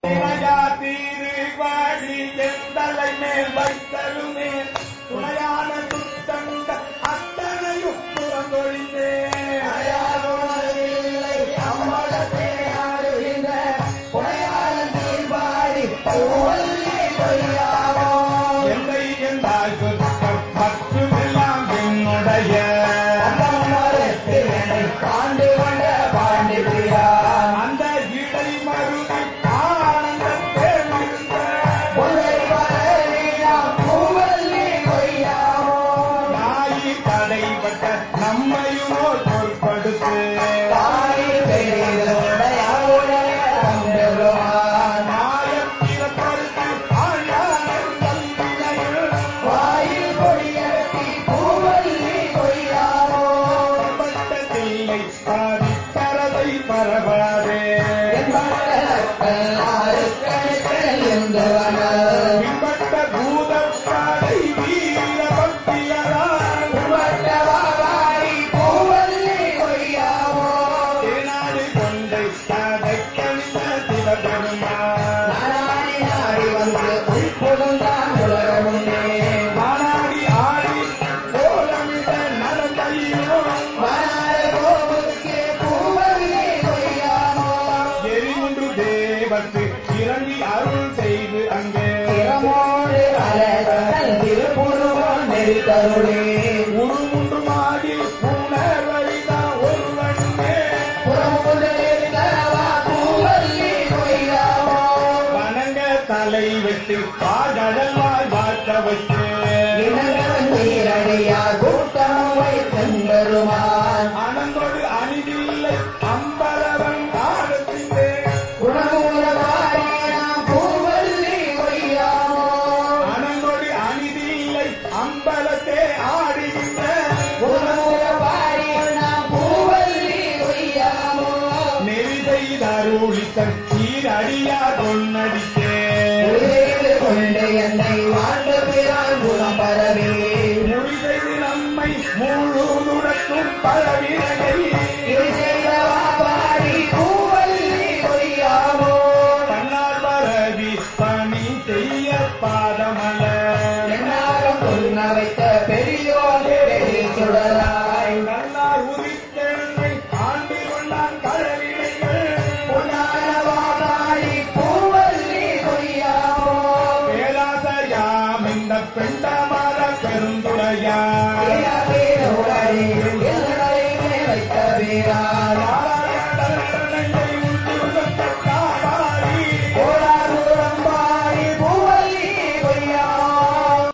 இணையா தீருவாடி எந்தலை மேல் வைத்தலுமே துணையான சுத்தந்த அத்தனையும் புறந்தொழிந்தே எந்தை என்றால் சுத்தம் மட்டுமெல்லாம் என்னுடைய அந்த இடை மருதி ஆனந்தத்தே இருந்த நாயி தடைப்பட்ட நம்மையுமோ பொருட்படுத்து நாயம் பிறப்படுத்து ஆழ்வார்கள் தம்பினையில் பட்டதில்லை பாதி பறவை பரவாதே பின்பட்ட பூதப்பாடை வீர பக்தியரால் திருநாடு கொண்டை சாதை கணித சிவபெருமான் மானாடி ஆடி கோலமிட நடந்தையிலும் எரிமுன்று தேவத்து இறங்கி அருள் செய்து அங்கே உருமுன்று மாடி உணர்வழிதா ஒருவனே வணங்க தலை வெட்டு பாடலால் வாட்ட வச்சு அனந்தோடு அணிதில்லை அம்பலவன் ஆடத்திலே அனந்தோடு அணிதில்லை அம்பலத்தே ஆடுகின்ற நெறிதை தருளித்தன் சீரடியா கொன்னடித்தே முடிதை நம்மை முழுதுடக்கும் பலவினையை